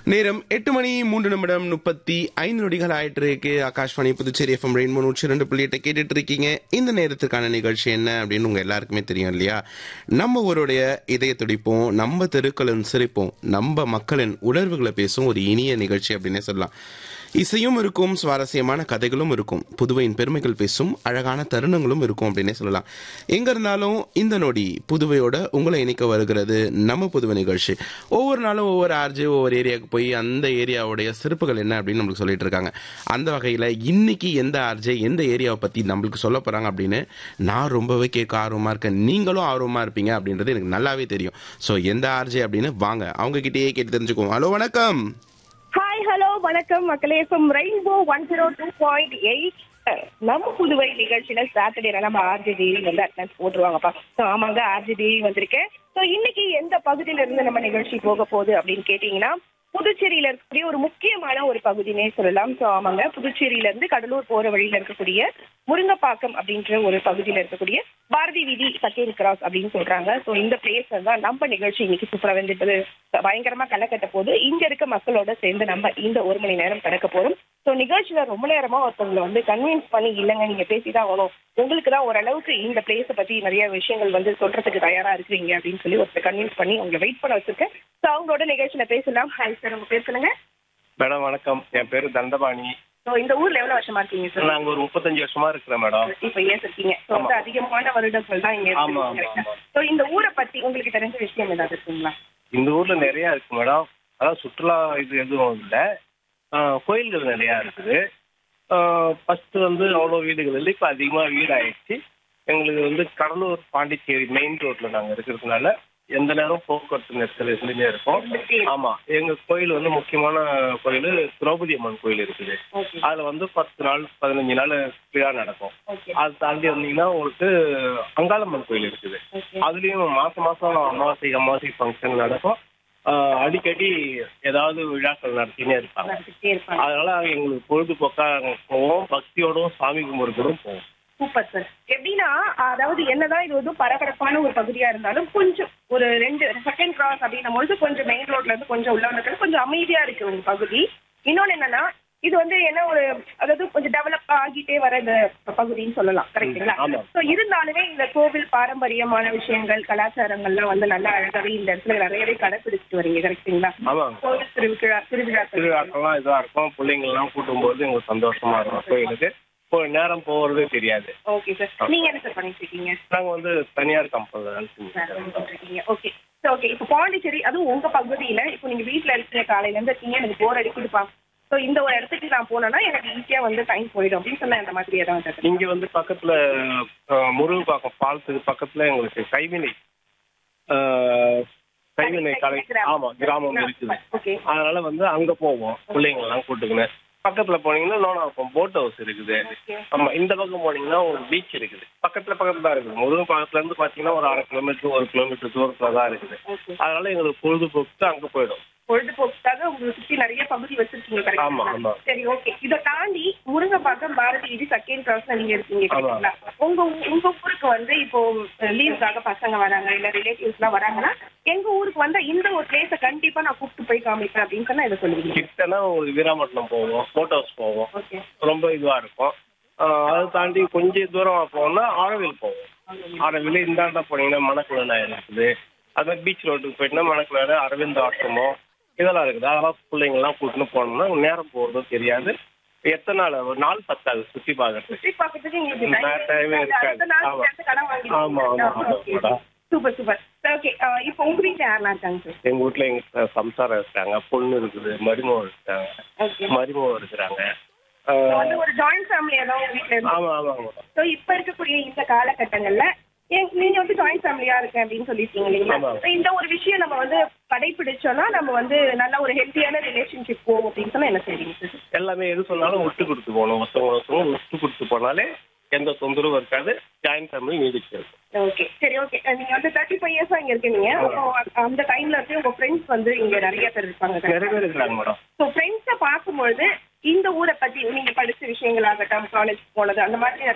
நேரம் எட்டு மணி மூன்று நிமிடம் முப்பத்தி ஐந்து நொடிகள் ஆயிட்டு இருக்கு ஆகாஷ்வாணி புதுச்சேரி எஃப்எம் ரெயின்போ நூற்றி ரெண்டு புள்ளி எட்டை கேட்டுட்டு இருக்கீங்க இந்த நேரத்துக்கான நிகழ்ச்சி என்ன அப்படின்னு உங்க எல்லாருக்குமே தெரியும் இல்லையா நம்ம ஊருடைய இதய துடிப்பும் நம்ம தெருக்களின் சிரிப்பும் நம்ம மக்களின் உணர்வுகளை பேசும் ஒரு இனிய நிகழ்ச்சி அப்படின்னே சொல்லலாம் இசையும் இருக்கும் சுவாரஸ்யமான கதைகளும் இருக்கும் புதுவையின் பெருமைகள் பேசும் அழகான தருணங்களும் இருக்கும் அப்படின்னே சொல்லலாம் எங்க இருந்தாலும் இந்த நொடி புதுவையோட உங்களை இணைக்க வருகிறது நம்ம புதுவை நிகழ்ச்சி ஒவ்வொரு நாளும் ஒவ்வொரு ஆர்ஜி ஒவ்வொரு ஏரியாவுக்கு போய் அந்த ஏரியாவுடைய சிறப்புகள் என்ன அப்படின்னு நம்மளுக்கு சொல்லிட்டு இருக்காங்க அந்த வகையில இன்னைக்கு எந்த ஆர்ஜே எந்த ஏரியாவை பத்தி நம்மளுக்கு சொல்ல போறாங்க அப்படின்னு நான் ரொம்பவே கேட்க ஆர்வமா இருக்கேன் நீங்களும் ஆர்வமா இருப்பீங்க அப்படின்றது எனக்கு நல்லாவே தெரியும் ஸோ எந்த ஆர்ஜே அப்படின்னு வாங்க அவங்க கிட்டேயே கேட்டு தெரிஞ்சுக்குவோம் ஹலோ வணக்கம் ஹாய் ஹலோ வணக்கம் மக்களே from rainbow one zero two point eight நம்ம புதுவை நிகழ்ச்சியில சாட்டர்டே நம்ம ஆர்ஜி தேவி வந்து அட்டன்ஸ் போட்டுருவாங்கப்பா ஸோ ஆமாங்க ஆர்ஜி தேவி வந்திருக்கேன் ஸோ இன்னைக்கு எந்த பகுதியில இருந்து நம்ம நிகழ்ச்சி போக போகுது அப்படின்னு கேட்டீங்கன்னா புதுச்சேரியில இருக்கக்கூடிய ஒரு முக்கியமான ஒரு பகுதினே சொல்லலாம் ஸோ ஆமாங்க புதுச்சேரியில இருந்து கடலூர் போற வழியில இருக்கக்கூடிய முருங்கப்பாக்கம் அப்படின்ற ஒரு பகுதியில இருக்கக்கூடிய பாரதி வீதி செகண்ட் கிராஸ் அப்படின்னு சொல்றாங்க ஸோ இந்த பிளேஸ் தான் நம்ம நிகழ்ச்சி இன்னைக்கு சூப்பரா வந்துட்டு பயங்கரமா களை கட்ட போது இங்க இருக்க மக்களோட சேர்ந்து நம்ம இந்த ஒரு மணி நேரம் கடக்க போறோம் ஸோ நிகழ்ச்சியில ரொம்ப நேரமா ஒருத்தவங்களை வந்து கன்வின்ஸ் பண்ணி இல்லைங்க நீங்க பேசிதான் வரும் உங்களுக்கு தான் ஓரளவுக்கு இந்த பிளேஸை பத்தி நிறைய விஷயங்கள் வந்து சொல்றதுக்கு தயாரா இருக்கிறீங்க அப்படின்னு சொல்லி ஒருத்தர் கன்வின்ஸ் பண்ணி உங்களை வெயிட் பண்ண வச்சிருக்கேன் ஸோ அவங்களோட நிகழ்ச்சியில பேசலாம் ஹாய் சார் உங்க பேர் சொல்லுங்க மேடம் வணக்கம் என் பேரு தண்டபாணி ஸோ இந்த ஊர்ல எவ்வளவு வருஷமா இருக்கீங்க சார் நாங்க ஒரு முப்பத்தஞ்சு வருஷமா இருக்கிறேன் மேடம் இப்ப ஏன் இருக்கீங்க ஸோ வந்து ஆமா. அதிகமான வருடங்கள் தான் இங்க ஆமா, ஆமா, ஆமா. ஸோ இந்த ஊரை பத்தி உங்களுக்கு தெரிஞ்ச விஷயம் ஏதாவது இருக்குங்களா இந்த ஊர்ல நிறைய இருக்கு மேடம் அதாவது சுற்றுலா இது எதுவும் இல்லை கோயில்கள் நிறைய இருக்குது ஃபர்ஸ்ட் வந்து அவ்வளோ வீடுகள் இல்லை இப்போ அதிகமாக வீடு ஆயிடுச்சு எங்களுக்கு வந்து கடலூர் பாண்டிச்சேரி மெயின் ரோட்ல நாங்க இருக்கிறதுனால எந்த நேரம் போக்குவரத்து நெரிசல் இருந்துட்டே இருக்கும் ஆமா எங்க கோயில் வந்து முக்கியமான கோயில் திரௌபதி அம்மன் கோயில் இருக்குது ஓகே அதுல வந்து பத்து நாள் பதினஞ்சு நாள் விழா நடக்கும் ஓகே அது தாண்டி வந்தீங்கன்னா உங்களுக்கு அங்காளம்மன் கோயில் இருக்குது ஓகே அதுலயும் மாசம் மாசம் அமாவாசை அமாவாசை ஃபங்க்ஷன் நடக்கும் ஆஹ் அடிக்கடி ஏதாவது விழாக்கள் நடத்தினே இருப்பாங்க நடந்துட்டே இருப்பாங்க அதனால எங்களுக்கு பொழுதுபோக்கா போவோம் பக்தியோடும் சாமி கும்பிடுறதும் போவோம் சூப்பர் சார் எப்படின்னா அதாவது என்னதான் இது வந்து பரபரப்பான ஒரு பகுதியா இருந்தாலும் கொஞ்சம் ஒரு ரெண்டு செகண்ட் கிராஸ் அப்படின்னும் பொழுது கொஞ்சம் மெயின் ரோட்ல இருந்து கொஞ்சம் உள்ள வந்து கொஞ்சம் அமைதியா இருக்கு உங்க பகுதி இன்னொன்னு என்னன்னா இது வந்து என்ன ஒரு அதாவது கொஞ்சம் டெவலப் ஆகிட்டே வர இந்த பகுதின்னு சொல்லலாம் கரெக்ட்டுங்களா ஆமா. ஸோ இருந்தாலுமே இந்த கோவில் பாரம்பரியமான விஷயங்கள் கலாச்சாரங்கள்லாம் வந்து நல்லா அழகாவே இந்த இடத்துல நிறையவே கடைபிடிச்சிட்டு வரீங்க கரெக்ட்டுங்களா ஆமாங்க கோவில் திருவிழா திருவிழாக்கள் திருவிழாக்கள்லாம் இதா இருக்கும் பிள்ளைங்கள்லாம் கூட்டும்போது எங்களுக்கு சந்தோஷமா இருக்கும் கோயிலுக்கு இப்போ நேரம் போகிறதே தெரியாது ஓகே சார் நீங்க என்ன சார் பண்ணிட்டு இருக்கீங்க நாங்க வந்து தனியார் கம்பெனியில் வேலை செஞ்சுருக்கோம் ஓகே ஸோ ஓகே இப்போ பாண்டிச்சேரி அதுவும் உங்க பகுதியில இப்போ நீங்க வீட்ல இருக்கீங்க காலையில இருந்து இருக்கீங்க எனக்கு போர் அடிக்குதுப்பா ஸோ இந்த ஒரு இடத்துக்கு நான் போனேன்னா எனக்கு ஈஸியா வந்து டைம் போயிடும் அப்படின்னு சொன்னா இந்த மாதிரி ஏதாவது இருக்கு. இங்க வந்து பக்கத்துல அஹ், முருகப்பாக்கம் ஃபால்ஸுக்கு பக்கத்துல எங்களுக்கு கைவினை அஹ், கைவினை கலை ஆமா கிராமம் இருக்குது ஓகே அதனால வந்து அங்க போவோம் பிள்ளைங்க எல்லாம் கூட்டுக்குன்னு பக்கத்துல போனீங்கன்னா லோனாக்கம் போட் ஹவுஸ் இருக்குது ஓகே ஆமா இந்த பக்கம் போனீங்கன்னா ஒரு பீச் இருக்குது பக்கத்துல பக்கத்துல தான் இருக்குது முருகன் பக்கத்துல இருந்து பாத்தீங்கன்னா ஒரு அரை கிலோமீட்டர் ஒரு கிலோமீட்டர் தூரத்துல தான் இருக்குது ஓகே அதனால எங்களுக்கு பொழுதுபோக்கு அங்க போயிடும் பொழுதுபோக்குக்காக உங்களை சுத்தி நிறைய பகுதி வச்சிருக்கீங்க ஆமா, கரெக்ட் ஆமா. சரி ஓகே இதை தாண்டி முருங்கப்பாக்கம் பாரதி இது செகண்ட் கிராஸ்ல நீங்க இருக்கீங்க ஆமா. கரெக்ட்டுங்களா உங்க ஊ- உங்க ஊருக்கு வந்து இப்போ லீவுக்காக பசங்க வராங்க இல்ல ரிலேட்டிவ்ஸ் எல்லாம் வராங்கன்னா எங்க ஊருக்கு வந்தா இந்த ஒரு பிளேஸ கண்டிப்பா நான் கூப்பிட்டு போய் காமிப்பேன் அப்படின்னு சொன்னா இதை சொல்லுவீங்க கிட்டனா உங்களுக்கு வீராமட்டணம் போவோம் போட் ஹவுஸ் போவோம் ஓகே ரொம்ப இதுவா இருக்கும் ஆஹ் அதை தாண்டி கொஞ்சம் தூரம் போனோம்னா ஆரவில் போவோம் ஆரவில் இந்தாண்ட போனீங்கன்னா மணக்குள இருக்குது அது மாதிரி பீச் ரோட்டுக்கு போயிட்டுனா மணக்குள அரவிந்த் ஆசிரமம் இதெல்லாம் இருக்குது அதெல்லாம் பிள்ளைங்கள்லாம் கூட்டின்னு போனோம்னா நேரம் போகிறதும் தெரியாது எத்தனை நாள் ஒரு நாள் பத்தாது சுற்றி பார்க்கறதுக்கு சுத்தி பார்க்கறதுக்கு உங்களுக்கு நான் time time ஏ இருக்காது. இருக்காது. அடுத்த நாள் ஆமா. சேர்த்து கடன் வாங்கிடுவீங்க. ஆமா, ஆமா, ஆமா, Okay. Madam. Super super okay இப்போ உங்க வீட்டுல யாரெல்லாம் இருக்காங்க சார் எங்கள் வீட்டில் எங்கள் சம்சாரம் இருக்காங்க பொண்ணு இருக்குது மருமகம் இருக்காங்க ஓகே மருமகம் இருக்கிறாங்க வந்து ஒரு ஜாயிண்ட் ஃபேமிலியா தான் உங்க வீட்டுல இருக்கு ஆமாம் ஆமாம் மேடம் ஸோ இப்போ இருக்கக்கூடிய இந்த காலகட்டங்கள்ல ஏன் நீங்க வந்து ஜாயிண்ட் ஃபேமிலியா இருக்கேன் அப்படின்னு சொல்லியிருக்கீங்க இல்லைங்களா ஆமா. So, இந்த ஒரு விஷயம் நம்ம வந்து கடைபிடிச்சோம்னா நம்ம வந்து நல்ல ஒரு ஹெல்த்தியான ரிலேஷன்ஷிப் போகும் அப்படின்னு சொன்னா என்ன செய்வீங்க சார் எல்லாமே எது சொன்னாலும் விட்டு கொடுத்து போகணும் ஒருத்தவங்க ஒருத்தவங்க விட்டு கொடுத்து போனாலே எந்த தொந்தரவும் இருக்காது ஜாயின்ட் ஃபேமிலி நீடிச்சு இருக்கும் ஓகே சரி ஓகே நீங்க வந்து தேர்ட்டி ஃபைவ் இயர்ஸா இங்க இருக்கீங்க அப்போ அந்த டைம்ல இருந்து உங்க ஃப்ரெண்ட்ஸ் வந்து இங்க நிறைய பேர் இருப்பாங்க நிறைய பேர் இருக்கிறாங்க மேடம் ஸோ ஃப்ரெண்ட்ஸை பார்க்கும்பொழுது இந்த ஊரை பத்தி நீங்க படிச்ச விஷயங்களாகட்டும் காலேஜ் போனது அந்த மாதிரி